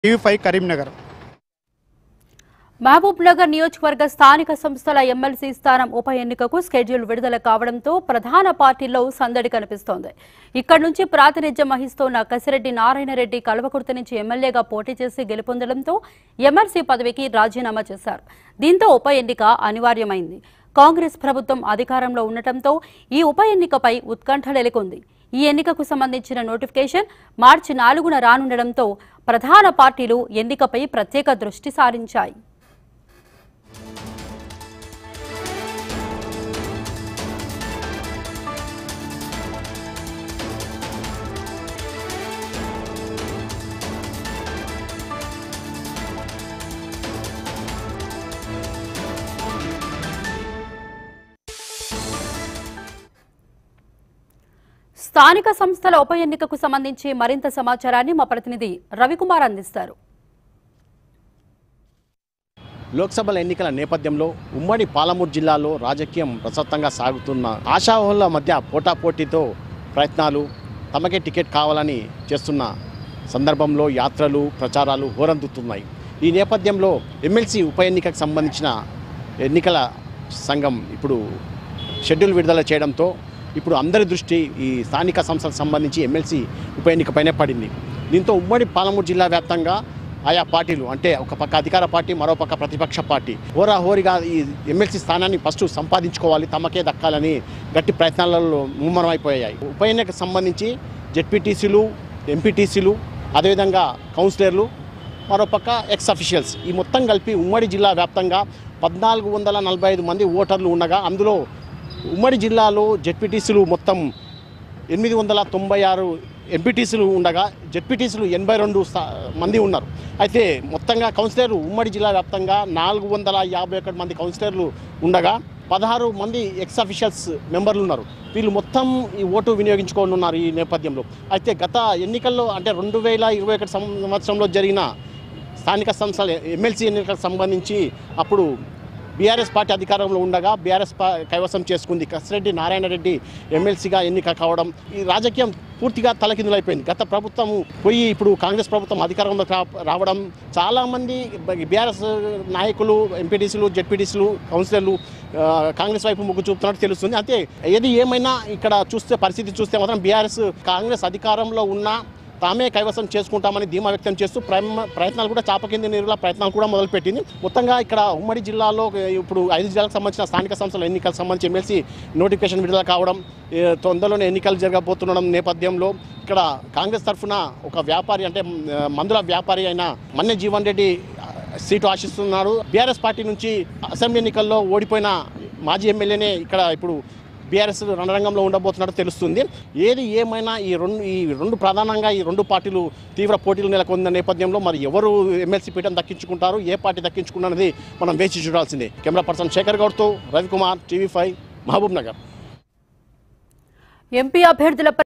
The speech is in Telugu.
TV five Karimnagar Mahabubnagar నియోజకవర్గ స్థానిక సంస్థల ఎమ్మెల్సీ స్థానం ఉప ఎన్నికకు స్కెడ్యూల్ విడుదల కావడంతో ప్రధాన పార్టీల్లో సందడి కనిపిస్తోంది ఇక్కడి నుంచి ప్రాతినిధ్యం వహిస్తోన్న కసిరెడ్డి నారాయణరెడ్డి కల్వకుర్తి నుంచి ఎమ్మెల్యేగా పోటీ చేసి గెలుపొందడంతో ఎమ్మెల్సీ పదవికి రాజీనామా చేశారు దీంతో ఉప ఎన్నిక అనివార్యమైంది కాంగ్రెస్ ప్రభుత్వం అధికారంలో ఉండటంతో ఈ ఉప ఎన్నికపై ఉత్కంఠ నెలకొంది ఈ ఎన్నికకు సంబంధించిన నోటిఫికేషన్ మార్చి నాలుగున రానుండడంతో ప్రధాన పార్టీలు ఎన్నికపై ప్రత్యేక దృష్టి సారించాయి స్థానిక సంస్థల ఉప ఎన్నికకు సంబంధించి మరింత సమాచారాన్ని మా ప్రతినిధి రవికుమార్ అందిస్తారు లోక్సభల ఎన్నికల నేపథ్యంలో ఉమ్మడి పాలమూరు జిల్లాలో రాజకీయం ప్రసక్తంగా సాగుతున్న ఆశావహుల మధ్య పోటాపోటీతో ప్రయత్నాలు తమకే టికెట్ కావాలని చేస్తున్న సందర్భంలో యాత్రలు ప్రచారాలు హోరందుతున్నాయి ఈ నేపథ్యంలో ఎమ్మెల్సీ ఉప ఎన్నికకు సంబంధించిన ఎన్నికల సంఘం ఇప్పుడు షెడ్యూల్ విడుదల చేయడంతో ఇప్పుడు అందరి దృష్టి ఈ స్థానిక సంస్థలకు సంబంధించి ఎమ్మెల్సీ ఉప ఎన్నికపైనే పడింది దీంతో ఉమ్మడి పాలమూరు జిల్లా వ్యాప్తంగా ఆయా పార్టీలు అంటే ఒక పక్క అధికార పార్టీ మరో పక్క ప్రతిపక్ష పార్టీ హోరాహోరీగా ఈ ఎమ్మెల్సీ స్థానాన్ని ఫస్ట్ సంపాదించుకోవాలి తమకే దక్కాలని గట్టి ప్రయత్నాలలో ముమ్మరమైపోయాయి ఉప ఎన్నికకు సంబంధించి జెడ్పీటీసీలు ఎంపీటీసీలు అదేవిధంగా కౌన్సిలర్లు మరోపక్క ఎక్స్ అఫీషియల్స్ ఈ మొత్తం కలిపి ఉమ్మడి జిల్లా వ్యాప్తంగా పద్నాలుగు వందల నలభై ఐదు మంది ఓటర్లు ఉండగా అందులో ఉమ్మడి జిల్లాలో జెడ్పీటీసీలు మొత్తం ఎనిమిది వందల తొంభై ఆరు ఎంపీటీసీలు ఉండగా జెడ్పీటీసీలు ఎనభై రెండు స్థా- మంది ఉన్నారు అయితే మొత్తంగా కౌన్సిలర్లు ఉమ్మడి జిల్లా వ్యాప్తంగా నాలుగు వందల యాభై ఒకటి మంది కౌన్సిలర్లు ఉండగా పదహారు మంది ఎక్స్ అఫీషియల్స్ మెంబర్లు ఉన్నారు వీళ్ళు మొత్తం ఈ ఓటు వినియోగించుకొని ఉన్నారు ఈ నేపథ్యంలో అయితే గత ఎన్నికల్లో అంటే రెండు వేల ఇరవై ఒకటి సంవత్సరంలో జరిగిన స్థానిక సంస్థల ఎమ్మెల్సీ ఎన్నికలకు సంబంధించి అప్పుడు బీఆర్ఎస్ పార్టీ అధికారంలో ఉండగా బీఆర్ఎస్ పా కైవసం చేసుకుంది కసిరెడ్డి నారాయణ రెడ్డి ఎమ్మెల్సీగా ఎన్నిక కావడం ఈ రాజకీయం పూర్తిగా తలకిందులైపోయింది గత ప్రభుత్వం పోయి ఇప్పుడు కాంగ్రెస్ ప్రభుత్వం అధికారంలోకి రా- రావడం చాలామంది బీఆర్ఎస్ నాయకులు ఎంపీటీసీలు జెడ్పీటీసీలు కౌన్సిలర్లు ఆ, కాంగ్రెస్ వైపు మొగ్గు చూపుతున్నట్టు తెలుస్తుంది అయితే ఏది ఏమైనా ఇక్కడ చూస్తే పరిస్థితి చూస్తే మాత్రం బీఆర్ఎస్ కాంగ్రెస్ అధికారంలో ఉన్న తామే కైవసం చేసుకుంటామని ధీమా వ్యక్తం చేస్తూ ప్రయత్న ప్రయత్నాలు కూడా చాప కింద నీరుల ప్రయత్నాలు కూడా మొదలుపెట్టింది మొత్తంగా ఇక్కడ ఉమ్మడి జిల్లాలో ఇప్పుడు ఐదు జిల్లాలకు సంబంధించిన స్థానిక సంస్థల ఎన్నికలకు సంబంధించి ఎమ్మెల్సీ నోటిఫికేషన్ విడుదల కావడం ఏ, తొందరలోనే ఎన్నికలు జరగబోతుండడం నేపథ్యంలో ఇక్కడ కాంగ్రెస్ తరఫున ఒక వ్యాపారి అంటే మ్, మందుల వ్యాపారి అయిన మన్నె జీవన్ రెడ్డి ఆ, సీటు ఆశిస్తున్నారు బీఆర్ఎస్ పార్టీ నుంచి అసెంబ్లీ ఎన్నికల్లో ఓడిపోయిన మాజీ ఎమ్మెల్యేనే ఇక్కడ ఇప్పుడు బీఆర్ఎస్ రణరంగంలో ఉండబోతున్నట్టు తెలుస్తుంది ఏది ఏమైనా ఈ రెండు ఈ రెండు ప్రధానంగా ఈ రెండు పార్టీలు తీవ్ర పోటీలు నెలకొన్న నేపథ్యంలో మరి ఎవరు ఎమ్మెల్సీ పీఠం దక్కించుకుంటారు ఏ పార్టీ దక్కించుకున్నది మనం వేచి చూడాల్సిందే కెమెరా పర్సన్ శేఖర్ గౌడ్తో Ravikumar TV five Mahabubnagar MP అభ్యర్థులపై